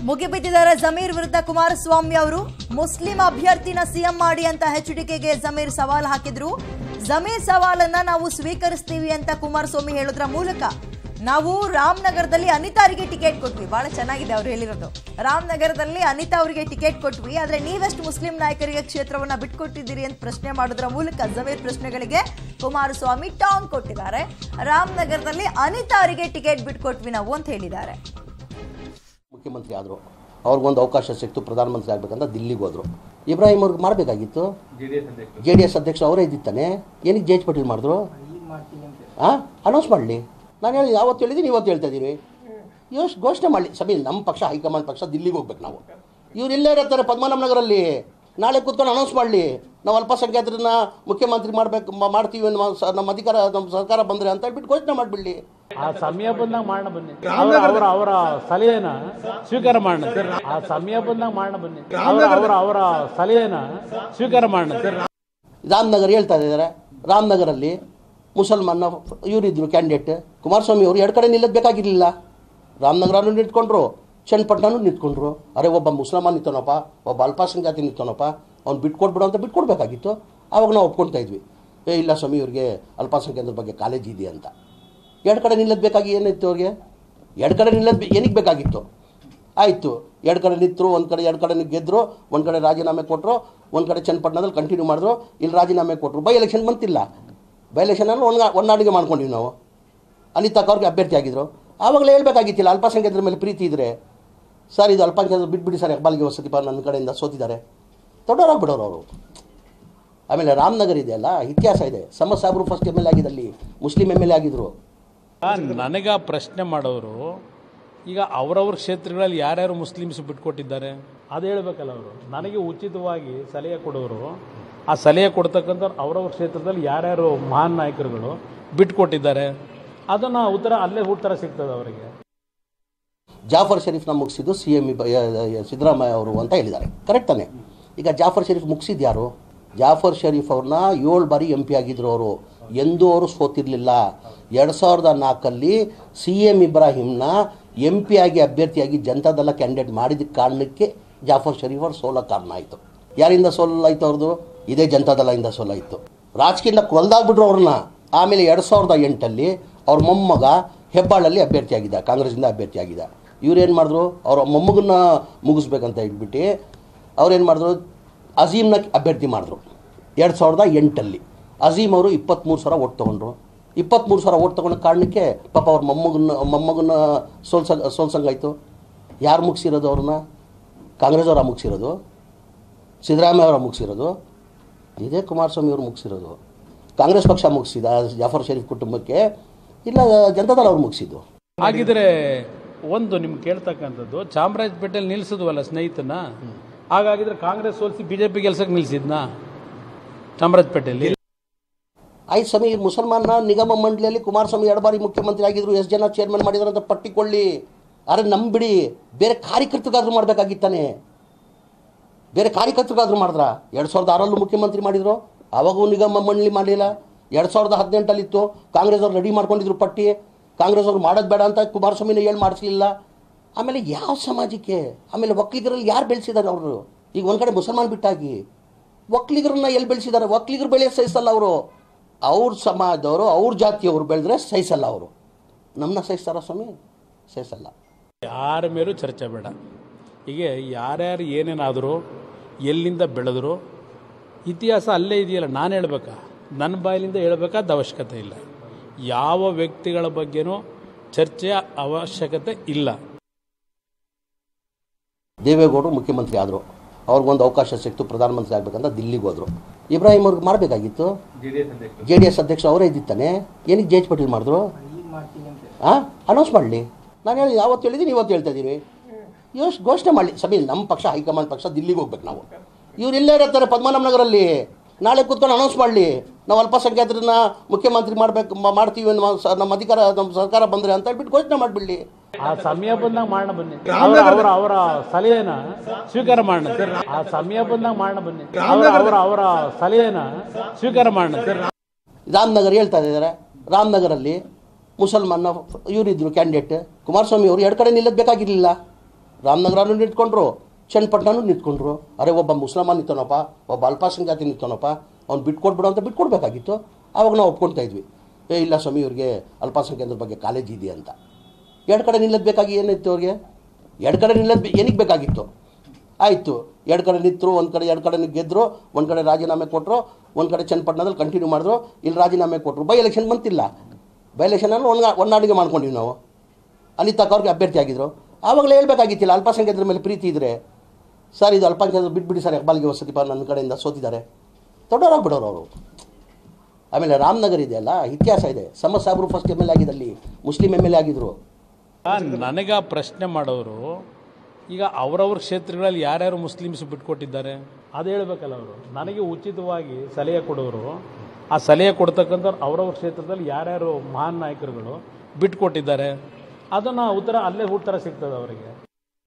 ಮುಗಿಬಿದ್ದಿದ್ದಾರೆ ಜಮೀರ್ ವಿರುದ್ಧ ಕುಮಾರಸ್ವಾಮಿ ಅವರು Muslim ಅಭ್ಯರ್ಥಿನ CM ಮಾಡಿ ಅಂತ ಎಚ್ಡಿಕೆಗೆ ಜಮೀರ್ ಸವಾಲ್ ಹಾಕಿದ್ರು ಜಮೀರ್ ಸವಾಲನ್ನ ನಾವು ಸ್ವೀಕರಿಸ್ತೀವಿ ಅಂತ ಕುಮಾರಸ್ವಾಮಿ ಹೇಳೋದ್ರ ಮೂಲಕ ನಾವು ರಾಮನಗರದಲ್ಲಿ ಅನಿತಾರಿಗೆ ಟಿಕೆಟ್ ಕೊಟ್ವಿ ಬಹಳ ಚೆನ್ನಾಗಿದೆ ಅವ್ರು ಹೇಳಿರೋದು ರಾಮನಗರದಲ್ಲಿ ಅನಿತಾ ಅವರಿಗೆ ಟಿಕೆಟ್ ಕೊಟ್ವಿ ಆದ್ರೆ ನೀವೆಷ್ಟು ಮುಸ್ಲಿಂ ನಾಯಕರಿಗೆ ಕ್ಷೇತ್ರವನ್ನ ಬಿಟ್ಕೊಟ್ಟಿದ್ದೀರಿ ಅಂತ ಪ್ರಶ್ನೆ ಮಾಡೋದ್ರ ಮೂಲಕ ಜಮೀರ್ ಪ್ರಶ್ನೆಗಳಿಗೆ ಕುಮಾರಸ್ವಾಮಿ ಟಾಂಗ್ ಕೊಟ್ಟಿದ್ದಾರೆ ರಾಮನಗರದಲ್ಲಿ ಅನಿತಾ ಅವರಿಗೆ ಟಿಕೆಟ್ ಬಿಟ್ಕೊಟ್ವಿ ನಾವು ಅಂತ ಹೇಳಿದ್ದಾರೆ ಮುಖ್ಯಮಂತ್ರಿ ಆದರು ಅವ್ರಿಗೊಂದು ಅವಕಾಶ ಸಿಕ್ತು ಪ್ರಧಾನಮಂತ್ರಿ ಆಗ್ಬೇಕಂತ ದಿಲ್ಲಿಗೆ ಹೋದರು ಇಬ್ರಾಹಿಂ ಅವ್ರಿಗೆ ಮಾಡಬೇಕಾಗಿತ್ತು ಜೆ ಡಿ ಎಸ್ ಅಧ್ಯಕ್ಷ ಅವರೇ ಇದ್ದಿತ್ತಾನೆ ಏನಕ್ಕೆ ಜೆ ಎಚ್ ಪಟೇಲ್ ಮಾಡಿದ್ರು ಹಾಂ ಅನೌನ್ಸ್ ಮಾಡಲಿ ನಾನು ಹೇಳಿ ಯಾವತ್ತು ಹೇಳಿದ್ದೀನಿ ಇವತ್ತು ಹೇಳ್ತಾ ಇದ್ದೀನಿ ಯೋಶ್ ಘೋಷಣೆ ಮಾಡಲಿ ಸಭೆ ನಮ್ಮ ಪಕ್ಷ ಹೈಕಮಾಂಡ್ ಪಕ್ಷ ದಿಲ್ಲಿಗೆ ಹೋಗ್ಬೇಕು ನಾವು ಇವ್ರು ಇಲ್ಲೇ ಇರ್ತಾರೆ ಪದ್ಮನಾಭ ನಗರಲ್ಲಿ ನಾಳೆ ಕೂತ್ಕೊಂಡು ಅನೌನ್ಸ್ ಮಾಡಲಿ ನಾವು ಅಲ್ಪಸಂಖ್ಯಾತರನ್ನ ಮುಖ್ಯಮಂತ್ರಿ ಮಾಡ್ಬೇಕು ಮ- ಮಾಡ್ತೀವಿ ಅನ್ನೋ ಸ- ನಮ್ಮ ಅಧಿಕಾರ ನಮ್ಮ ಸರ್ಕಾರ ಬಂದರೆ ಅಂತ ಹೇಳ್ಬಿಟ್ಟು ಘೋಷಣೆ ಮಾಡಿಬಿಡಲಿ ಆ ಸಮಯ ಬಂದಾಗ ಮಾಡೋಣ ಬನ್ನಿ ಅವರ ಅವರ ಅವರ ಸಲಹೆನ ಸ್ವೀಕಾರ ಮಾಡೋಣ ಸರ್ ಆ ಸಮಯ ಬಂದಾಗ ಮಾಡೋಣ ಬನ್ನಿ ಅವರ ಅವರ ಅವರ ಸಲಹೆನ ಸ್ವೀಕಾರ ಮಾಡೋಣ ಸರ್ ರಾಮನಗರ ಹೇಳ್ತಾ ಇದ್ದಾರೆ ರಾಮನಗರಲ್ಲಿ ಮುಸಲ್ಮಾನ ಇವರಿದ್ರು ಕ್ಯಾಂಡಿಡೇಟ್ ಕುಮಾರಸ್ವಾಮಿ ಅವರು ಎರಡು ಕಡೆ ನಿಲ್ಲೋದು ಬೇಕಾಗಿರಲಿಲ್ಲ ರಾಮನಗರನೂ ನಿಂತ್ಕೊಂಡ್ರು ಚನ್ನಪಟ್ಟಣನೂ ನಿಂತ್ಕೊಂಡ್ರು ಅರೆ ಒಬ್ಬ ಮುಸಲ್ಮಾನ್ ನಿಂತನಪ್ಪ ಒಬ್ಬ ಅಲ್ಪಸಂಖ್ಯಾತಿ ನಿಂತನಪ್ಪ ಅವ್ನು ಬಿಟ್ಕೊಟ್ಬಿಡು ಅಂತ ಬಿಟ್ಕೊಡ್ಬೇಕಾಗಿತ್ತು ಆವಾಗ ನಾವು ಒಪ್ಕೊಳ್ತಾ ಇದ್ವಿ ಏ ಇಲ್ಲ ಸ್ವಾಮಿ ಇವ್ರಿಗೆ ಅಲ್ಪಸಂಖ್ಯಾತರ ಬಗ್ಗೆ ಕಾಲೇಜ್ ಇದೆ ಅಂತ ಎರಡು ಕಡೆ ನಿಲ್ಲೋದು ಬೇಕಾಗಿ ಏನಿತ್ತು ಅವ್ರಿಗೆ ಎರಡು ಕಡೆ ನಿಲ್ಲೋದು ಬೆ- ಏನಕ್ಕೆ ಬೇಕಾಗಿತ್ತು ಆಯಿತು ಎರಡು ಕಡೆ ನಿಂತರು ಒಂದು ಕಡೆ ಎರಡು ಕಡೆ ಗೆದ್ದರು ಒಂದು ಕಡೆ ರಾಜೀನಾಮೆ ಕೊಟ್ಟರು ಒಂದು ಕಡೆ ಚನ್ನಪಟ್ಟಣದಲ್ಲಿ ಕಂಟಿನ್ಯೂ ಮಾಡಿದ್ರು ಇಲ್ಲಿ ರಾಜೀನಾಮೆ ಕೊಟ್ಟರು ಬೈ ಎಲೆಕ್ಷನ್ ಬಂತಿಲ್ಲ ಬೈ ಎಲೆಕ್ಷನಲ್ಲಿ ಒಂದು ಒನ್ನಾಡಿಗೆ ಮಾಡ್ಕೊಂಡಿವಿ ನಾವು ಅನಿತಾಕ್ ಅವ್ರಿಗೆ ಅಭ್ಯರ್ಥಿ ಆಗಿದ್ರು ಆವಾಗಲೇ ಹೇಳ್ಬೇಕಾಗಿತ್ತಿಲ್ಲ ಅಲ್ಪಸಂಖ್ಯಾತರ ಮೇಲೆ ಪ್ರೀತಿ ಇದ್ದರೆ ಸರ್ ಇದು ಅಲ್ಪಸಂಖ್ಯಾತರು ಬಿಟ್ಬಿಡಿ ಸರ್ ಹೆಬ್ಬಾಲಿಗೆ ವಸತಿ ಪಾಲ್ ನನ್ನ ಕಡೆಯಿಂದ ಸೋತಿದ್ದಾರೆ ದೊಡ್ಡವರಾಗಿ ಬಿಡೋರು ಅವರು ಆಮೇಲೆ ರಾಮನಗರ ಇದೆಯಲ್ಲ ಇತಿಹಾಸ ಇದೆ ಸಮದ್ ಸಾಬ್ರು ಫಸ್ಟ್ ಎಮ್ ಎಲ್ ಆಗಿದ್ದಲ್ಲಿ ಮುಸ್ಲಿಂ ಎಮ್ ಎಲ್ ಎ ಆಗಿದ್ರು ನನಗ ಪ್ರಶ್ನೆ ಮಾಡೋರು ಈಗ ಅವರವ್ರ ಕ್ಷೇತ್ರಗಳಲ್ಲಿ ಯಾರ್ಯಾರು ಮುಸ್ಲಿಮ್ಸ್ ಬಿಟ್ಕೊಟ್ಟಿದ್ದಾರೆ ಅದು ಹೇಳ್ಬೇಕಲ್ಲ ಅವರು ನನಗೆ ಉಚಿತವಾಗಿ ಸಲಹೆ ಕೊಡೋರು ಆ ಸಲಹೆ ಕೊಡ್ತಕ್ಕಂಥ ಅವರವ್ರ ಕ್ಷೇತ್ರದಲ್ಲಿ ಯಾರ್ಯಾರು ಮಹಾನ್ ನಾಯಕರುಗಳು ಬಿಟ್ಕೊಟ್ಟಿದ್ದಾರೆ ಅದನ್ನು ಉತ್ತರ ಅಲ್ಲೇ ಉತ್ತರ ಸಿಗ್ತದೆ ಅವರಿಗೆ ಜಾಫರ್ ಶರೀಫ್ನ ಮುಗಿಸಿದ್ದು ಸಿ ಎಮ್ ಸಿದ್ದರಾಮಯ್ಯ ಅವರು ಅಂತ ಹೇಳಿದ್ದಾರೆ ಕರೆಕ್ಟ್ ತಾನೆ ಈಗ ಜಾಫರ್ ಶರೀಫ್ ಮುಗಿಸಿದ್ದು ಯಾರು ಜಾಫರ್ ಶರೀಫ್ ಅವ್ರನ್ನ ಏಳು ಬಾರಿ ಎಂ ಪಿ ಆಗಿದ್ರು ಅವರು ಎಂದೂ ಅವರು ಸೋತಿರಲಿಲ್ಲ ಎರಡು ಸಾವಿರದ ನಾಲ್ಕಲ್ಲಿ ಸಿ ಎಮ್ ಇಬ್ರಾಹಿಂನ ಎಂ ಪಿ ಆಗಿ ಅಭ್ಯರ್ಥಿಯಾಗಿ ಜನತಾದಳ ಕ್ಯಾಂಡಿಡೇಟ್ ಮಾಡಿದ ಕಾರಣಕ್ಕೆ ಜಾಫರ್ ಶರೀಫ್ ಅವ್ರು ಸೋಲ ಕಾರಣ ಆಯಿತು ಯಾರಿಂದ ಸೋಲಾಯಿತು ಅವ್ರದ್ದು ಇದೇ ಜನತಾದಳದಿಂದ ಸೋಲಾಯಿತು ರಾಜಕೀಯದಿಂದ ಕೊಲ್ದಾಗ್ಬಿಟ್ರು ಅವ್ರನ್ನ ಆಮೇಲೆ ಎರಡು ಸಾವಿರದ ಎಂಟಲ್ಲಿ ಅವ್ರ ಮೊಮ್ಮಗ ಹೆಬ್ಬಾಳಲ್ಲಿ ಅಭ್ಯರ್ಥಿಯಾಗಿದ್ದ ಕಾಂಗ್ರೆಸ್ಸಿಂದ ಅಭ್ಯರ್ಥಿಯಾಗಿದ್ದ ಇವ್ರೇನು ಮಾಡಿದ್ರು ಅವ್ರ ಮೊಮ್ಮಗನ್ನ ಮುಗಿಸ್ಬೇಕಂತ ಹೇಳ್ಬಿಟ್ಟು ಅವ್ರೇನು ಮಾಡಿದ್ರು ಅಜೀಮ್ನ ಅಭ್ಯರ್ಥಿ ಮಾಡಿದ್ರು ಎರಡು ಸಾವಿರದ ಎಂಟಲ್ಲಿ ಅಜೀಮ್ ಅವರು ಇಪ್ಪತ್ತ್ಮೂರು ಸಾವಿರ ಓಟ್ ತೊಗೊಂಡ್ರು ಇಪ್ಪತ್ತ್ಮೂರು ಸಾವಿರ ಓಟ್ ತೊಗೊಂಡ ಕಾರಣಕ್ಕೆ ಪಾಪ ಅವ್ರ ಮೊಮ್ಮಗನ್ನ ಮೊಮ್ಮಗನ್ನ ಸೋಲ್ಸ ಸೋಲ್ಸಂಗಾಯ್ತು ಯಾರು ಮುಗಿಸಿರೋದು ಅವ್ರನ್ನ ಕಾಂಗ್ರೆಸ್ ಅವರ ಮುಗಿಸಿರೋದು ಸಿದ್ದರಾಮಯ್ಯ ಅವರ ಮುಗಿಸಿರೋದು ಇದೇ ಕುಮಾರಸ್ವಾಮಿ ಅವರು ಮುಗಿಸಿರೋದು ಕಾಂಗ್ರೆಸ್ ಪಕ್ಷ ಮುಗಿಸಿದ ಜಾಫರ್ ಶರೀಫ್ ಕುಟುಂಬಕ್ಕೆ ಇಲ್ಲ ಜನತಾದಳ ಅವ್ರು ಮುಗಿಸಿದ್ದು ಹಾಗಿದ್ರೆ ಒಂದು ನಿಮ್ಗೆ ಕೇಳ್ತಕ್ಕಂಥದ್ದು ಚಾಮರಾಜಪೇಟೆಯಲ್ಲಿ ನಿಲ್ಸಿದ್ವಲ್ಲ ಸ್ನೇಹಿತನ ಹಾಗಾಗಿದ್ರೆ ಕಾಂಗ್ರೆಸ್ ಸೋಲಿಸಿ ಬಿಜೆಪಿ ಗೆಲ್ಸಕ್ಕೆ ನಿಲ್ಸಿದ್ನಾ ಚಾಮರಾಜಪೇಟೆಯಲ್ಲಿ ಆಯ್ತು ಸ್ವಾಮಿ ಈ ಮುಸಲ್ಮಾನ ನಿಗಮ ಮಂಡಳಿಯಲ್ಲಿ ಕುಮಾರಸ್ವಾಮಿ ಎರಡು ಬಾರಿ ಮುಖ್ಯಮಂತ್ರಿ ಆಗಿದ್ರು ಎಷ್ಟು ಜನ ಚೇರ್ಮನ್ ಮಾಡಿದಾರೆ ಅಂತ ಪಟ್ಟಿಕೊಳ್ಳಿ ಆದರೆ ನಂಬಿಡಿ ಬೇರೆ ಕಾರ್ಯಕರ್ತರಿಗಾದ್ರೂ ಮಾಡಬೇಕಾಗಿತ್ತಾನೆ ಬೇರೆ ಕಾರ್ಯಕರ್ತರಿಗಾದ್ರೂ ಮಾಡಿದ್ರ ಎರಡು ಸಾವಿರದ ಆರಲ್ಲೂ ಮುಖ್ಯಮಂತ್ರಿ ಮಾಡಿದ್ರು ಅವಾಗೂ ನಿಗಮ ಮಂಡಳಿ ಮಾಡಲಿಲ್ಲ ಎರಡು ಸಾವಿರದ ಹದಿನೆಂಟಲ್ಲಿತ್ತು ಕಾಂಗ್ರೆಸ್ ಅವ್ರು ರೆಡಿ ಮಾಡ್ಕೊಂಡಿದ್ರು ಪಟ್ಟಿ ಕಾಂಗ್ರೆಸ್ ಅವ್ರು ಮಾಡೋದು ಬೇಡ ಅಂತ ಕುಮಾರಸ್ವಾಮಿನ ಹೇಳಿ ಮಾಡಿಸ್ಲಿಲ್ಲ ಆಮೇಲೆ ಯಾವ ಸಮಾಜಕ್ಕೆ ಆಮೇಲೆ ಒಕ್ಕಲಿಗರಲ್ಲಿ ಯಾರು ಬೆಳೆಸಿದ್ದಾರೆ ಅವರು ಈಗ ಒಂದು ಕಡೆ ಮುಸಲ್ಮಾನ್ ಬಿಟ್ಟಾಗಿ ಒಕ್ಕಲಿಗರನ್ನ ಎಲ್ಲಿ ಬೆಳೆಸಿದ್ದಾರೆ ಒಕ್ಕಲಿಗರು ಬೆಳೆಯ ಸಹಿಸಲ್ಲ ಅವರು ಅವ್ರ ಸಮಾಜದವರು ಅವ್ರ ಜಾತಿಯವರು ಬೆಳೆದ್ರೆ ಸಹಿಸಲ್ಲ ಅವರು ನಮ್ಮನ್ನ ಸಹಿಸ್ತಾರ ಸ್ವಾಮಿ ಸಹಿಸಲ್ಲ ಯಾರ ಮೇಲೂ ಚರ್ಚೆ ಬೇಡ ಹೀಗೆ ಯಾರ್ಯಾರು ಏನೇನಾದರೂ ಎಲ್ಲಿಂದ ಬೆಳೆದ್ರು ಇತಿಹಾಸ ಅಲ್ಲೇ ಇದೆಯಲ್ಲ ನಾನು ಹೇಳ್ಬೇಕಾ ನನ್ನ ಬಾಯಿಲಿಂದ ಹೇಳ್ಬೇಕಾದ ಅವಶ್ಯಕತೆ ಇಲ್ಲ ಯಾವ ವ್ಯಕ್ತಿಗಳ ಬಗ್ಗೆನೂ ಚರ್ಚೆಯ ಅವಶ್ಯಕತೆ ಇಲ್ಲ ದೇವೇಗೌಡರು ಮುಖ್ಯಮಂತ್ರಿ ಆದರು ಅವ್ರಿಗೊಂದು ಅವಕಾಶ ಸಿಕ್ತು ಪ್ರಧಾನಮಂತ್ರಿ ಆಗ್ಬೇಕಂತ ದಿಲ್ಲಿಗೆ ಹೋದರು ಇಬ್ರಾಹಿಂ ಅವ್ರಿಗೆ ಮಾಡಬೇಕಾಗಿತ್ತು ಜೆ ಡಿ ಎಸ್ ಅಧ್ಯಕ್ಷ ಅವರೇ ಇದ್ದಿತ್ತಾನೆ ಏನಕ್ಕೆ ಜೆ ಎಚ್ ಪಟೇಲ್ ಮಾಡಿದ್ರು ಹಾಂ ಅನೌನ್ಸ್ ಮಾಡಲಿ ನಾನು ಹೇಳಿ ಯಾವತ್ತು ಹೇಳಿದ್ದೀನಿ ಇವತ್ತು ಹೇಳ್ತಾ ಇದ್ದೀನಿ ಯೋಶ್ ಘೋಷಣೆ ಮಾಡಲಿ ಸಭೆ ನಮ್ಮ ಪಕ್ಷ ಹೈಕಮಾಂಡ್ ಪಕ್ಷ ದಿಲ್ಲಿಗೆ ಹೋಗ್ಬೇಕು ನಾವು ಇವ್ರು ಇಲ್ಲೇ ಇರ್ತಾರೆ ಪದ್ಮನಾಭ ನಗರಲ್ಲಿ ನಾಳೆ ಕೂತ್ಕೊಂಡು ಅನೌನ್ಸ್ ಮಾಡಲಿ ನಾವು ಅಲ್ಪಸಂಖ್ಯಾತರನ್ನ ಮುಖ್ಯಮಂತ್ರಿ ಮಾಡ್ಬೇಕು ಮ- ಮಾಡ್ತೀವಿ ಅನ್ನೋ ಸ- ನಮ್ಮ ಅಧಿಕಾರ ನಮ್ಮ ಸರ್ಕಾರ ಬಂದರೆ ಅಂತ ಹೇಳ್ಬಿಟ್ಟು ಘೋಷಣೆ ಮಾಡಿಬಿಡಲಿ ಆ ಸಮಯ ಬಂದಾಗ ಮಾಡೋಣ ಬನ್ನಿ ಅವರ ಅವರ ಅವರ ಸಲಹೆನ ಸ್ವೀಕಾರ ಮಾಡೋಣ ಸರ್ ಆ ಸಮಯ ಬಂದಾಗ ಮಾಡೋಣ ಬನ್ನಿ ಅವರ ಅವರ ಅವರ ಸಲಹೆನ ಸ್ವೀಕಾರ ಮಾಡೋಣ ಸರ್ ರಾಮನಗರ ಹೇಳ್ತಾ ಇದ್ದಾರೆ ರಾಮನಗರಲ್ಲಿ ಮುಸಲ್ಮಾನ ಇವರಿದ್ರು ಕ್ಯಾಂಡಿಡೇಟ್ ಕುಮಾರಸ್ವಾಮಿ ಅವರು ಎರಡು ಕಡೆ ನಿಲ್ಲೋದು ಬೇಕಾಗಿರಲಿಲ್ಲ ರಾಮನಗರನೂ ನಿಂತ್ಕೊಂಡ್ರು ಚನ್ನಪಟ್ಟಣನೂ ನಿಂತ್ಕೊಂಡ್ರು ಅರೆ ಒಬ್ಬ ಮುಸಲ್ಮಾನ್ ನಿಂತಾನಪ್ಪ ಒಬ್ಬ ಅಲ್ಪಸಂಖ್ಯಾತಿ ನಿಂತಾನಪ್ಪ ಅವ್ನು ಬಿಟ್ಕೊಟ್ಬಿಡು ಅಂತ ಬಿಟ್ಕೊಡ್ಬೇಕಾಗಿತ್ತು ಆವಾಗ ನಾವು ಒಪ್ಕೊಳ್ತಾ ಇದ್ವಿ ಏ ಇಲ್ಲ ಸ್ವಾಮಿ ಇವ್ರಿಗೆ ಅಲ್ಪಸಂಖ್ಯಾತರ ಬಗ್ಗೆ ಕಾಲೇಜ್ ಇದೆ ಅಂತ ಎರಡು ಕಡೆ ನಿಲ್ಲೋದು ಬೇಕಾಗಿ ಏನಿತ್ತು ಅವ್ರಿಗೆ ಎರಡು ಕಡೆ ನಿಲ್ಲೋದು ಏನಕ್ಕೆ ಬೇಕಾಗಿತ್ತು ಆಯಿತು ಎರಡು ಕಡೆ ನಿಂತರು ಒಂದು ಕಡೆ ಎರಡು ಕಡೆ ಗೆದ್ದರು ಒಂದು ಕಡೆ ರಾಜೀನಾಮೆ ಕೊಟ್ಟರು ಒಂದು ಕಡೆ ಚನ್ನಪಟ್ಟಣದಲ್ಲಿ ಕಂಟಿನ್ಯೂ ಮಾಡಿದ್ರು ಇಲ್ಲಿ ರಾಜೀನಾಮೆ ಕೊಟ್ಟರು ಬೈ ಎಲೆಕ್ಷನ್ ಬಂತಿಲ್ಲ ಬೈ ಎಲೆಕ್ಷನಲ್ಲಿ ಒಂದು ಒನ್ನಾಡಿಗೆ ಮಾಡ್ಕೊಂಡಿವಿ ನಾವು ಅಲ್ಲಿ ತಕ್ಕ ಅವ್ರಿಗೆ ಅಭ್ಯರ್ಥಿ ಆಗಿದ್ರು ಆವಾಗಲೇ ಹೇಳ್ಬೇಕಾಗಿತ್ತಿಲ್ಲ ಅಲ್ಪಸಂಖ್ಯಾತರ ಮೇಲೆ ಪ್ರೀತಿ ಇದ್ದರೆ ಸರ್ ಇದು ಅಲ್ಪಸಂಖ್ಯಾತರು ಬಿಟ್ಬಿಡಿ ಸರ್ ಹೆಬ್ಬಾಲಿಗೆ ವಸತಿಪ ನನ್ನ ಕಡೆಯಿಂದ ಸೋತಿದ್ದಾರೆ ದೊಡ್ಡವರಾಗ್ಬಿಡೋರು ಅವರು ಆಮೇಲೆ ರಾಮನಗರ ಇದೆಯಲ್ಲ ಇತಿಹಾಸ ಇದೆ ಸಮ ಸಾಬ್ರು ಫಸ್ಟ್ ಎಮ್ ಎಲ್ ಆಗಿದ್ದಲ್ಲಿ ಮುಸ್ಲಿಂ ಎಮ್ ಎಲ್ ಆಗಿದ್ರು ನನಗ ಪ್ರಶ್ನೆ ಮಾಡೋರು ಈಗ ಅವರವ್ರ ಕ್ಷೇತ್ರಗಳಲ್ಲಿ ಯಾರ್ಯಾರು ಮುಸ್ಲಿಮ್ಸ್ ಬಿಟ್ಕೊಟ್ಟಿದ್ದಾರೆ ಅದು ಹೇಳ್ಬೇಕಲ್ಲ ಅವರು ನನಗೆ ಉಚಿತವಾಗಿ ಸಲಹೆ ಕೊಡೋರು ಆ ಸಲಹೆ ಕೊಡ್ತಕ್ಕಂಥ ಅವರವ್ರ ಕ್ಷೇತ್ರದಲ್ಲಿ ಯಾರ್ಯಾರು ಮಹಾನ್ ನಾಯಕರುಗಳು ಬಿಟ್ಕೊಟ್ಟಿದ್ದಾರೆ ಅದನ್ನು ಉತ್ತರ ಅಲ್ಲೇ ಉತ್ತರ ಸಿಗ್ತದೆ ಅವರಿಗೆ